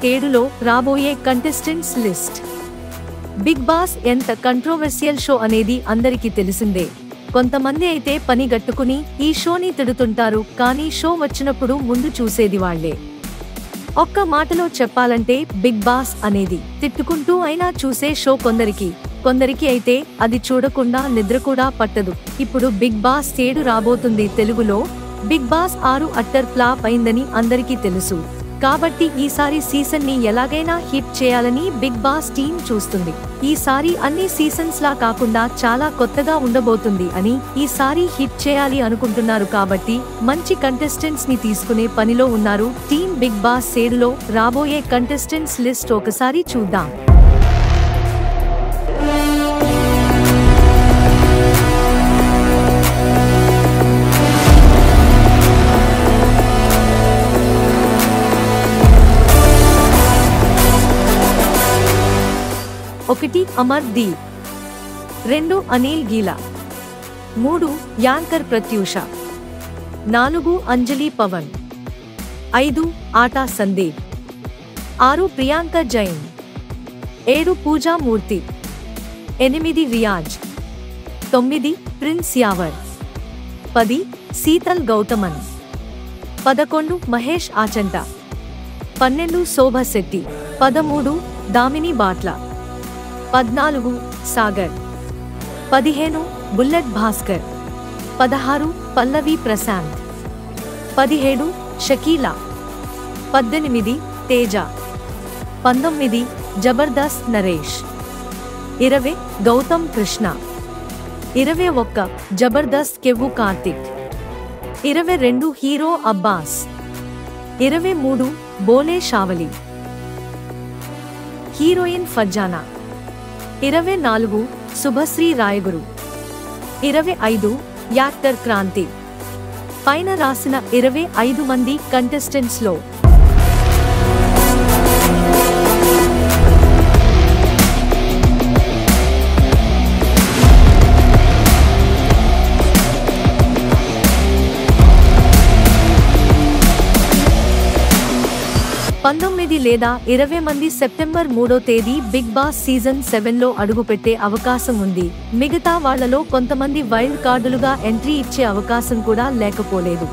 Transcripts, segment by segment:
ఏడులో రాబోయే contestants list big boss ఎంత కంట్రోవర్సియల్ షో అనేది అందరికీ తెలిసిందే కొంతమంది అయితే పని గట్టుకుని ఈ షోని తిడుతుంటారు కానీ షో వచ్చినప్పుడు ముందు చూసేది వాళ్లే ఒక్క మాటలో చెప్పాలంటే బిగ్ బాస్ అనేది తిట్టుకుంటూ అయినా చూసే షో కొందరికి కొందరికి అయితే అది చూడకుండా నిద్ర కూడా పట్టదు ఇప్పుడు బిగ్ బాస్ ఏడు రాబోతుంది తెలుగులో బిగ్ బాస్ ఆరు అట్టర్ ఫ్లాప్ అయిందని అందరికీ తెలుసు కాబట్టి ఈసారి సీజన్ ని ఎలాగైనా హిట్ చేయాలని బిగ్ బాస్ టీం చూస్తుంది ఈసారి అన్ని సీజన్స్ లా కాకుండా చాలా కొత్తగా ఉండబోతుంది అని ఈసారి హిట్ చేయాలి అనుకుంటున్నారు కాబట్టి మంచి కంటెస్టెంట్స్ ని తీసుకునే పనిలో ఉన్నారు టీం బిగ్ బాస్ సేడులో రాబోయే కంటెస్టెంట్స్ లిస్ట్ ఒకసారి చూద్దాం ఒకటి అమర్ దీప్ రెండు అనిల్ గీలా మూడు యాంకర్ ప్రత్యూష నాలుగు అంజలి పవన్ ఐదు ఆటా సందీప్ ఆరు ప్రియాంక జైన్ ఏడు పూజా మూర్తి ఎనిమిది రియాజ్ తొమ్మిది ప్రిన్స్ యావర్ పది శీతల్ గౌతమన్ పదకొండు మహేష్ ఆచంట పన్నెండు శోభ శెట్టి పదమూడు దామిని బాట్ల పద్నాలుగు సాగర్ పదిహేను బుల్లెట్ భాస్కర్ పదహారు పల్లవి ప్రశాంత్ పదిహేడు షకీలా పద్దెనిమిది తేజ పంతొమ్మిది జబర్దస్త్ నరేష్ ఇరవై గౌతమ్ కృష్ణ ఇరవై ఒక్క జబర్దస్త్ కెవ్వు కార్తిక్ ఇరవై రెండు హీరో అబ్బాస్ ఇరవై మూడు బోలే షావలి హీరోయిన్ ఫర్జానా ఇరవై నాలుగు శుభశ్రీ రాయగురు ఇరవై ఐదు యాక్టర్ క్రాంతి పైన రాసిన ఇరవై ఐదు మంది కంటెస్టెంట్స్ లో పంతొమ్మిది లేదా ఇరవై మంది సెప్టెంబర్ మూడో తేదీ బిగ్ బాస్ సీజన్ సెవెన్ లో అడుగుపెట్టే అవకాశం ఉంది మిగతా వాళ్లలో కొంతమంది వైల్డ్ కార్డులుగా ఎంట్రీ ఇచ్చే అవకాశం కూడా లేకపోలేదు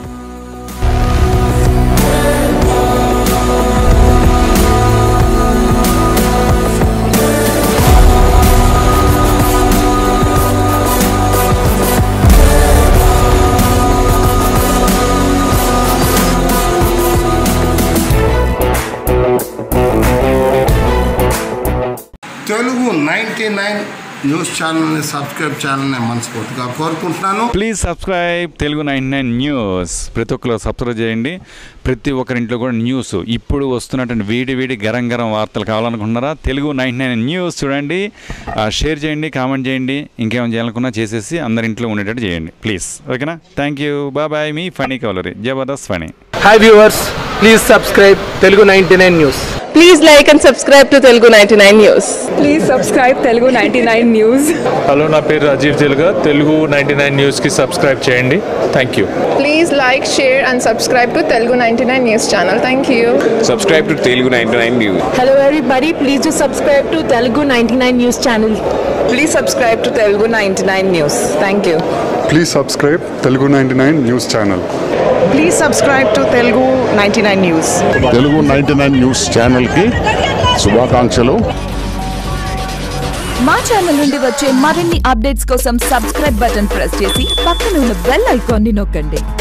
తెలుగు నైంటీ నైన్ న్యూస్ ఛానల్ని సబ్స్క్రైబ్ చేయాలని మనస్ఫూర్తిగా కోరుకుంటున్నాను please subscribe Telugu nine nine news ప్రతి ఒక్కరు సబ్స్క్రైబ్ చేయండి ప్రతి ఒక్కరింట్లో కూడా న్యూస్ ఇప్పుడు వస్తున్నటువంటి వేడి వేడి గరం గరం వార్తలు కావాలనుకుంటున్నారా తెలుగు నైన్ నైన్ న్యూస్ చూడండి ఆ, షేర్ చేయండి కామెంట్ చేయండి ఇంకేమైనా చేయాలనుకున్నా చేసేసి అందరింట్లో ఉండేటట్టు చేయండి ప్లీజ్ ఓకేనా థ్యాంక్ యూ బాయ్ బాయ్ మీ ఫనీ కవలరీ Jabardasth funny hi viewers please subscribe Telugu ninety nine news Please like and subscribe to Telugu 99 News. Please subscribe Telugu ninety nine news hello నా పేరు రాజీవ్ తెలుగా తెలుగు నైంటీ నైన్ న్యూస్కి సబ్స్క్రైబ్ చేయండి thank you Please like, share, and subscribe to Telugu 99 News channel. Thank you. subscribe to Telugu 99 News. Hello everybody, please do subscribe to Telugu 99 News channel. Please subscribe to Telugu 99 News. Thank you. Please subscribe Telugu 99 News channel. Please subscribe to Telugu 99 News. Telugu ninety nine news ఛానల్కి శుభాకాంక్షలు మా channel నుండి వచ్చే మరిన్ని updates కోసం subscribe button press చేసి పక్కన ఉన్న బెల్ ఐకాన్ ని నొక్కండి